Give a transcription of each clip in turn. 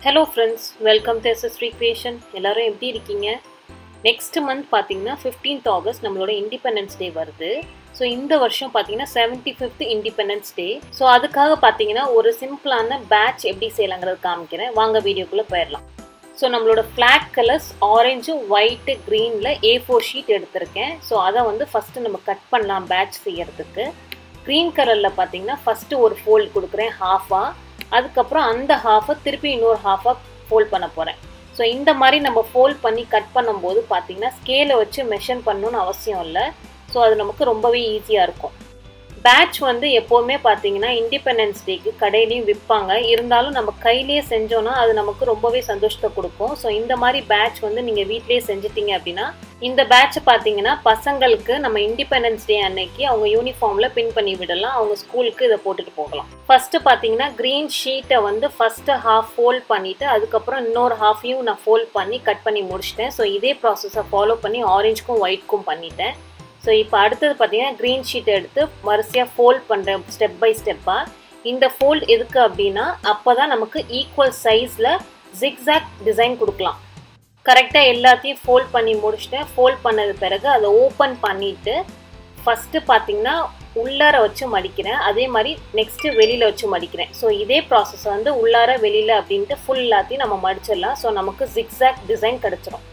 hello friends welcome to S S recreation எல்லாரும் எப்படி இருக்கீங்க நெக்ஸ்ட் மந்த் பார்த்தீங்கன்னா ஃபிஃப்டீன்த் ஆகஸ்ட் நம்மளோட இண்டிபெண்டன்ஸ் டே வருது ஸோ இந்த வருஷம் பார்த்தீங்கன்னா seventy fifth independence day so அதுக்காக பார்த்தீங்கன்னா ஒரு சிம்பிளான பேட்ச் எப்படி செய்யலாங்கிறது காமிக்கிறேன் வாங்க வீடியோக்குள்ளே போயிடலாம் ஸோ நம்மளோட ஃப்ளாக் கலர்ஸ் ஆரஞ்சு ஒயிட்டு க்ரீனில் ஏ ஃபோர் ஷீட் எடுத்திருக்கேன் ஸோ அதை வந்து ஃபஸ்ட்டு நம்ம கட் பண்ணலாம் பேட்ச் செய்யறதுக்கு க்ரீன் கலரில் பார்த்தீங்கன்னா ஃபஸ்ட்டு ஒரு ஃபோல்ட் கொடுக்குறேன் ஹாஃபாக அதுக்கப்புறம் அந்த ஹாஃபை திருப்பி இன்னொரு ஹாஃபாக ஃபோல்ட் பண்ண போகிறேன் ஸோ இந்த மாதிரி நம்ம ஃபோல்ட் பண்ணி கட் பண்ணும்போது பார்த்தீங்கன்னா ஸ்கேலை வச்சு மெஷர் பண்ணணும்னு அவசியம் இல்லை ஸோ அது நமக்கு ரொம்பவே ஈஸியாக இருக்கும் பேட்ச் வந்து எப்போவுமே பார்த்தீங்கன்னா இண்டிபெண்டன்ஸ் டேக்கு கடையிலையும் விற்பாங்க இருந்தாலும் நம்ம கையிலேயே செஞ்சோன்னா அது நமக்கு ரொம்பவே சந்தோஷத்தை கொடுக்கும் ஸோ இந்த மாதிரி பேட்ச் வந்து நீங்கள் வீட்லேயே செஞ்சிட்டீங்க அப்படின்னா இந்த பேட்ச் பார்த்தீங்கன்னா பசங்களுக்கு நம்ம இண்டிபெண்டன்ஸ் டே அன்னைக்கு அவங்க யூனிஃபார்மில் பின் பண்ணி விடலாம் அவங்க ஸ்கூலுக்கு இதை போட்டுட்டு போகலாம் ஃபஸ்ட்டு பார்த்தீங்கன்னா க்ரீன் ஷீட்டை வந்து ஃபஸ்ட்டு ஹாஃப் ஃபோல்ட் பண்ணிவிட்டு அதுக்கப்புறம் இன்னொரு ஹாஃபையும் நான் ஃபோல்ட் பண்ணி கட் பண்ணி முடிச்சிட்டேன் ஸோ இதே ப்ராசஸை ஃபாலோ பண்ணி ஆரஞ்சுக்கும் ஒயிட்க்கும் பண்ணிட்டேன் ஸோ இப்போ அடுத்தது பார்த்தீங்கன்னா க்ரீன் ஷீட் எடுத்து வரிசையாக ஃபோல்ட் பண்ணுறேன் ஸ்டெப் பை ஸ்டெப்பாக இந்த ஃபோல்ட் எதுக்கு அப்படின்னா அப்போ தான் நமக்கு ஈக்குவல் சைஸில் ஜிக்ஸாக் டிசைன் கொடுக்கலாம் கரெக்டாக எல்லாத்தையும் ஃபோல்ட் பண்ணி முடிச்சுட்டேன் ஃபோல்ட் பண்ணது பிறகு அதை ஓப்பன் பண்ணிவிட்டு ஃபஸ்ட்டு பார்த்தீங்கன்னா உள்ளார வச்சு மடிக்கிறேன் அதே மாதிரி நெக்ஸ்ட்டு வெளியில் வச்சு மடிக்கிறேன் ஸோ இதே ப்ராசஸ் வந்து உள்ளார வெளியில் அப்படின்ட்டு ஃபுல் எல்லாத்தையும் நம்ம மடிச்சிடலாம் ஸோ நமக்கு ஜிக்ஸாக் டிசைன் கிடச்சிரும்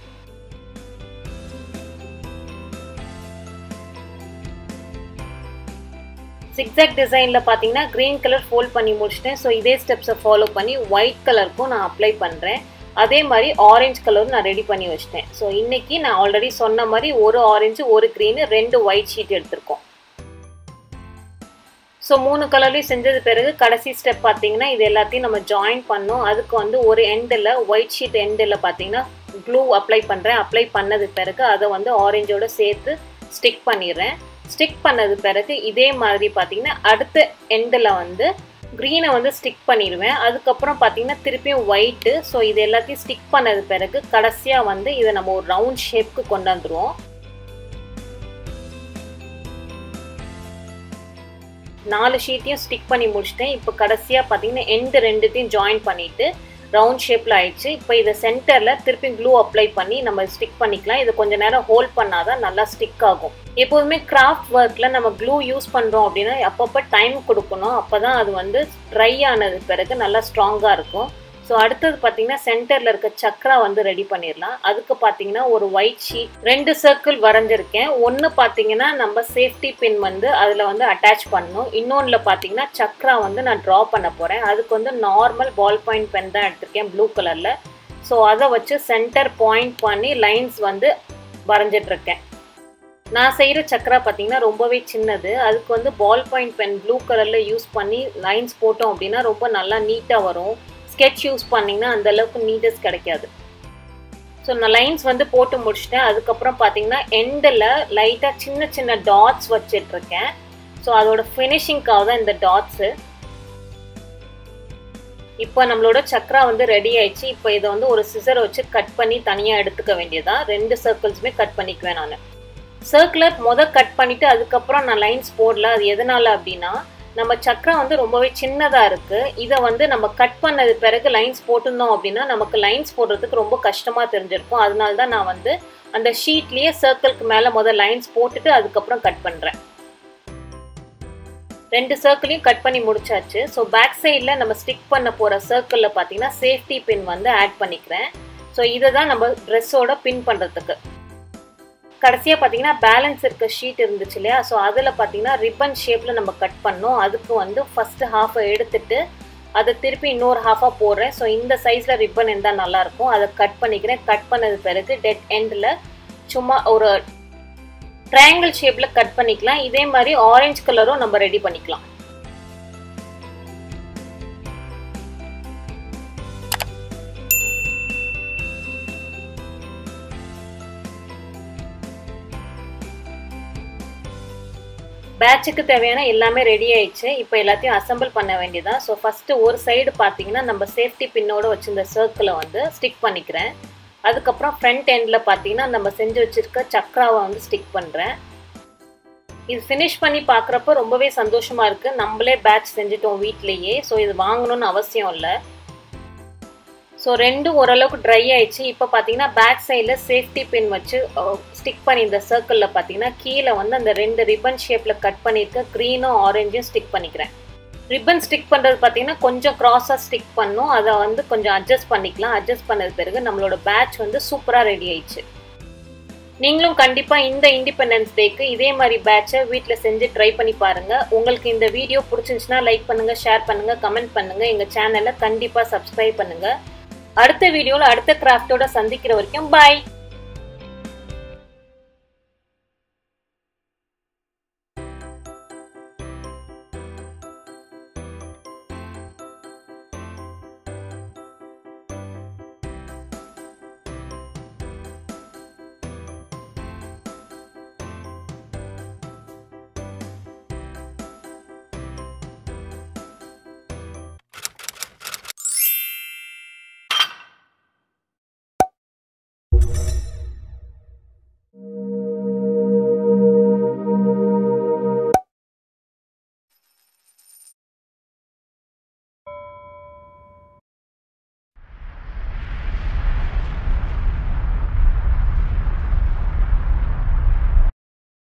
சிக்ஸாக் டிசைனில் பார்த்தீங்கன்னா க்ரீன் கலர் ஃபோல்ட் பண்ணி முடிச்சிட்டேன் ஸோ இதே ஸ்டெப்ஸை ஃபாலோ பண்ணி ஒயிட் கலருக்கும் நான் அப்ளை பண்ணுறேன் அதே மாதிரி ஆரஞ்சு கலரும் நான் ரெடி பண்ணி வச்சிட்டேன் ஸோ இன்றைக்கி நான் ஆல்ரெடி சொன்ன மாதிரி ஒரு ஆரஞ்சு ஒரு க்ரீனு ரெண்டு ஒயிட் ஷீட் எடுத்திருக்கோம் ஸோ மூணு கலர்லேயும் செஞ்சது பிறகு கடைசி ஸ்டெப் பார்த்தீங்கன்னா இது எல்லாத்தையும் நம்ம ஜாயின் பண்ணோம் அதுக்கு வந்து ஒரு எண்டில் ஒயிட் ஷீட் எண்டில் பார்த்தீங்கன்னா க்ளூ அப்ளை பண்ணுறேன் அப்ளை பண்ணது பிறகு அதை வந்து ஆரஞ்சோட சேர்த்து ஸ்டிக் பண்ணிடுறேன் ஸ்டிக் பண்ணது பிறகு இதே மாதிரி பார்த்தீங்கன்னா அடுத்த எண்டில் வந்து க்ரீனை வந்து ஸ்டிக் பண்ணிடுவேன் அதுக்கப்புறம் பார்த்தீங்கன்னா திருப்பியும் ஒயிட்டு ஸோ இது எல்லாத்தையும் ஸ்டிக் பண்ணது பிறகு கடைசியாக வந்து இதை நம்ம ஒரு ரவுண்ட் ஷேப்க்கு கொண்டு வந்துடுவோம் நாலு ஷீட்டையும் ஸ்டிக் பண்ணி முடிச்சிட்டேன் இப்போ கடைசியாக பார்த்தீங்கன்னா எண்டு ரெண்டுத்தையும் ஜாயின் பண்ணிவிட்டு ரவுண்ட் ஷேப்பில் ஆயிடுச்சு இப்போ இதை சென்டரில் திருப்பி க்ளூ அப்ளை பண்ணி நம்ம ஸ்டிக் பண்ணிக்கலாம் இது கொஞ்சம் நேரம் ஹோல்ட் பண்ணால் தான் நல்லா ஸ்டிக் ஆகும் எப்போதுமே கிராஃப்ட் ஒர்க்கில் நம்ம க்ளூ யூஸ் பண்ணுறோம் அப்படின்னா அப்பப்போ டைம் கொடுக்கணும் அப்போ தான் அது வந்து ட்ரை ஆனது பிறகு நல்லா ஸ்ட்ராங்காக இருக்கும் ஸோ அடுத்தது பார்த்தீங்கன்னா சென்டரில் இருக்க சக்ரா வந்து ரெடி பண்ணிடலாம் அதுக்கு பார்த்தீங்கன்னா ஒரு ஒயிட் ஷீட் ரெண்டு சர்க்கிள் வரைஞ்சிருக்கேன் ஒன்று பார்த்தீங்கன்னா நம்ம சேஃப்டி பின் வந்து அதில் வந்து அட்டாச் பண்ணணும் இன்னொன்றில் பார்த்தீங்கன்னா சக்ரா வந்து நான் ட்ரா பண்ண போகிறேன் அதுக்கு வந்து நார்மல் பால் பாயிண்ட் பென் தான் எடுத்திருக்கேன் ப்ளூ கலரில் ஸோ அதை வச்சு சென்டர் பாயிண்ட் பண்ணி லைன்ஸ் வந்து வரைஞ்சிட்ருக்கேன் நான் செய்கிற சக்கரா பார்த்தீங்கன்னா ரொம்பவே சின்னது அதுக்கு வந்து பால் பாயிண்ட் பென் ப்ளூ கலரில் யூஸ் பண்ணி லைன்ஸ் போட்டோம் அப்படின்னா ரொம்ப நல்லா நீட்டாக வரும் ஸ்கெட்ச் யூஸ் பண்ணிங்கன்னா அந்தளவுக்கு நீட்டஸ் கிடைக்காது ஸோ நான் லைன்ஸ் வந்து போட்டு முடிச்சிட்டேன் அதுக்கப்புறம் பார்த்தீங்கன்னா எண்டில் லைட்டாக சின்ன சின்ன டாட்ஸ் வச்சிட்ருக்கேன் ஸோ அதோட ஃபினிஷிங்காக தான் இந்த டாட்ஸு இப்போ நம்மளோட சக்ரா வந்து ரெடி ஆயிடுச்சு இப்போ இதை வந்து ஒரு சிசர் வச்சு கட் பண்ணி தனியாக எடுத்துக்க வேண்டியதான் ரெண்டு சர்க்கிள்ஸுமே கட் பண்ணிக்குவேன் நான் சர்க்குலர் மொதல் கட் பண்ணிவிட்டு அதுக்கப்புறம் நான் லைன்ஸ் போடல அது எதனால் அப்படின்னா நம்ம சக்கரம் வந்து ரொம்பவே சின்னதாக இருக்குது இதை வந்து நம்ம கட் பண்ணது பிறகு லைன்ஸ் போட்டிருந்தோம் அப்படின்னா நமக்கு லைன்ஸ் போடுறதுக்கு ரொம்ப கஷ்டமாக தெரிஞ்சிருக்கும் அதனால தான் நான் வந்து அந்த ஷீட்லேயே சர்க்கிள்க்கு மேலே முதல் லைன்ஸ் போட்டுட்டு அதுக்கப்புறம் கட் பண்ணுறேன் ரெண்டு சர்க்கிளையும் கட் பண்ணி முடிச்சாச்சு ஸோ பேக் சைடில் நம்ம ஸ்டிக் பண்ண போகிற சர்க்கிளில் பார்த்தீங்கன்னா சேஃப்டி பின் வந்து ஆட் பண்ணிக்கிறேன் ஸோ இதை தான் நம்ம ட்ரெஸ்ஸோட பின் பண்ணுறதுக்கு கடைசியாக பார்த்தீங்கன்னா பேலன்ஸ் இருக்க ஷீட் இருந்துச்சு இல்லையா ஸோ அதில் பார்த்தீங்கன்னா ரிப்பன் ஷேப்பில் நம்ம கட் பண்ணோம் அதுக்கு வந்து ஃபஸ்ட்டு ஹாஃபை எடுத்துட்டு அதை திருப்பி இன்னொரு ஹாஃபாக போடுறேன் ஸோ இந்த சைஸில் ரிப்பன் இருந்தால் நல்லாயிருக்கும் அதை கட் பண்ணிக்கிறேன் கட் பண்ணது பிறகு டெட் எண்டில் சும்மா ஒரு ட்ரையாங்கிள் ஷேப்பில் கட் பண்ணிக்கலாம் இதே மாதிரி ஆரஞ்சு கலரும் நம்ம ரெடி பண்ணிக்கலாம் பேட்சுக்கு தேவையான எல்லாமே ரெடி ஆயிடுச்சு இப்போ எல்லாத்தையும் அசம்பிள் பண்ண வேண்டியதான் ஸோ ஃபஸ்ட்டு ஒரு சைடு பார்த்தீங்கன்னா நம்ம சேஃப்டி பின்னோட வச்சிருந்த சர்க்கிளை வந்து ஸ்டிக் பண்ணிக்கிறேன் அதுக்கப்புறம் ஃப்ரண்ட் எண்டில் பார்த்தீங்கன்னா நம்ம செஞ்சு வச்சுருக்க சக்ராவை வந்து ஸ்டிக் பண்ணுறேன் இது ஃபினிஷ் பண்ணி பார்க்குறப்ப ரொம்பவே சந்தோஷமாக இருக்குது நம்மளே பேட்ச் செஞ்சுட்டோம் வீட்லேயே ஸோ இது வாங்கணும்னு அவசியம் இல்லை ஸோ ரெண்டும் ஓரளவுக்கு ட்ரை ஆயிடுச்சு இப்போ பார்த்தீங்கன்னா பேக் சைடில் சேஃப்டி பின் வச்சு ஸ்டிக் பண்ணி இந்த சர்க்கிளில் பார்த்தீங்கன்னா கீழே வந்து அந்த ரெண்டு ரிப்பன் ஷேப்பில் கட் பண்ணியிருக்க க்ரீனும் ஆரஞ்சும் ஸ்டிக் பண்ணிக்கிறேன் ரிப்பன் ஸ்டிக் பண்ணுறது பார்த்தீங்கன்னா கொஞ்சம் க்ராஸாக ஸ்டிக் பண்ணும் அதை வந்து கொஞ்சம் அட்ஜஸ்ட் பண்ணிக்கலாம் அட்ஜஸ்ட் பண்ணது பிறகு நம்மளோட பேட்ச் வந்து சூப்பராக ரெடி ஆயிடுச்சு நீங்களும் கண்டிப்பாக இந்த இண்டிபெண்டன்ஸ் டேக்கு இதே மாதிரி பேட்சை வீட்டில் செஞ்சு ட்ரை பண்ணி பாருங்கள் உங்களுக்கு இந்த வீடியோ பிடிச்சிருந்துச்சுன்னா லைக் பண்ணுங்கள் ஷேர் பண்ணுங்கள் கமெண்ட் பண்ணுங்கள் எங்கள் சேனலை கண்டிப்பாக சப்ஸ்கிரைப் பண்ணுங்கள் அடுத்த வீடியோவில் அடுத்த கிராஃப்டோட சந்திக்கிற வரைக்கும் பாய்